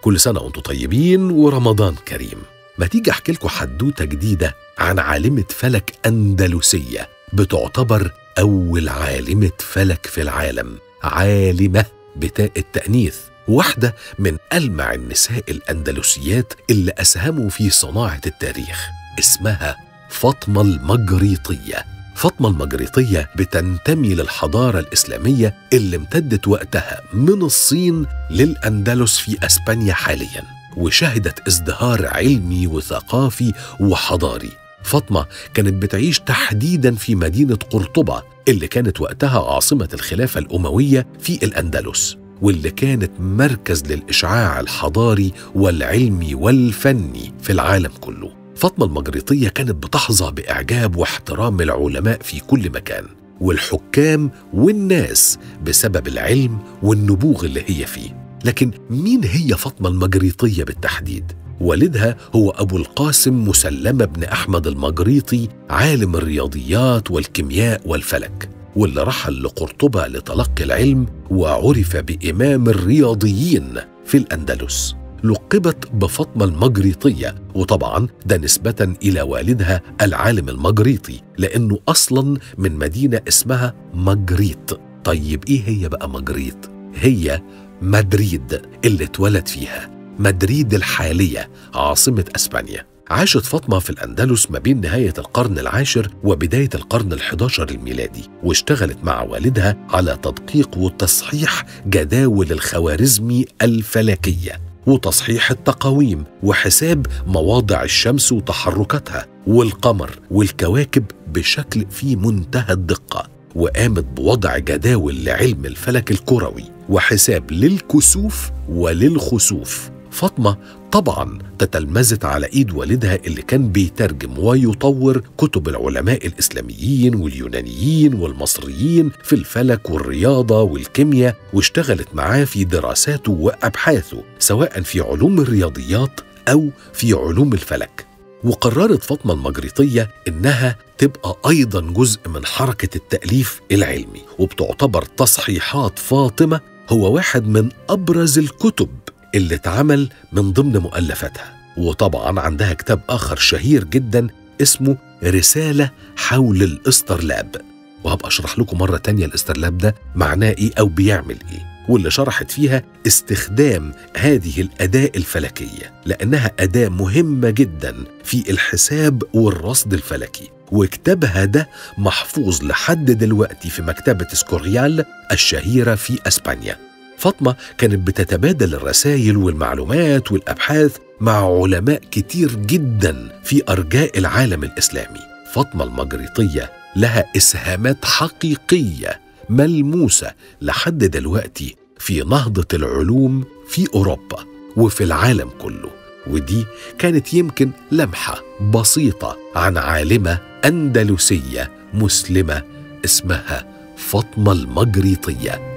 كل سنة وانتم طيبين ورمضان كريم ما تيجي احكي لكم حدوتة جديدة عن عالمة فلك أندلسية بتعتبر أول عالمة فلك في العالم عالمة بتاء التأنيث واحدة من ألمع النساء الأندلسيات اللي أسهموا في صناعة التاريخ اسمها فاطمة المجريطية فاطمة المجريطية بتنتمي للحضارة الإسلامية اللي امتدت وقتها من الصين للأندلس في أسبانيا حالياً وشهدت ازدهار علمي وثقافي وحضاري فاطمة كانت بتعيش تحديدا في مدينة قرطبة اللي كانت وقتها عاصمة الخلافة الأموية في الأندلس واللي كانت مركز للإشعاع الحضاري والعلمي والفني في العالم كله فاطمة المجريطية كانت بتحظى بإعجاب واحترام العلماء في كل مكان والحكام والناس بسبب العلم والنبوغ اللي هي فيه لكن مين هي فاطمة المجريطية بالتحديد؟ والدها هو أبو القاسم مسلمة بن أحمد المجريطي عالم الرياضيات والكيمياء والفلك واللي رحل لقرطبة لتلقي العلم وعرف بإمام الرياضيين في الأندلس لقبت بفاطمة المجريطية وطبعا ده نسبة إلى والدها العالم المجريطي لأنه أصلا من مدينة اسمها مجريط طيب إيه هي بقى مجريط؟ هي مدريد اللي اتولد فيها مدريد الحالية عاصمة أسبانيا عاشت فاطمة في الأندلس ما بين نهاية القرن العاشر وبداية القرن الحداشر الميلادي واشتغلت مع والدها على تدقيق وتصحيح جداول الخوارزمي الفلكية وتصحيح التقاويم وحساب مواضع الشمس وتحركاتها والقمر والكواكب بشكل في منتهى الدقة وقامت بوضع جداول لعلم الفلك الكروي وحساب للكسوف وللخسوف فاطمة طبعا تتلمذت على ايد والدها اللي كان بيترجم ويطور كتب العلماء الاسلاميين واليونانيين والمصريين في الفلك والرياضه والكيمياء واشتغلت معاه في دراساته وابحاثه سواء في علوم الرياضيات او في علوم الفلك وقررت فاطمه المجريطيه انها تبقى ايضا جزء من حركه التاليف العلمي وبتعتبر تصحيحات فاطمه هو واحد من ابرز الكتب اللي اتعمل من ضمن مؤلفاتها وطبعا عندها كتاب آخر شهير جدا اسمه رسالة حول الاسترلاب وهبقى أشرح لكم مرة تانية الاسترلاب ده معناه إيه أو بيعمل إيه واللي شرحت فيها استخدام هذه الأداة الفلكية لأنها أداة مهمة جدا في الحساب والرصد الفلكي وكتابها ده محفوظ لحد دلوقتي في مكتبة سكوريال الشهيرة في أسبانيا فاطمة كانت بتتبادل الرسائل والمعلومات والأبحاث مع علماء كتير جدا في أرجاء العالم الإسلامي فاطمة المجريطية لها إسهامات حقيقية ملموسة لحد دلوقتي في نهضة العلوم في أوروبا وفي العالم كله ودي كانت يمكن لمحة بسيطة عن عالمة أندلسية مسلمة اسمها فاطمة المجريطية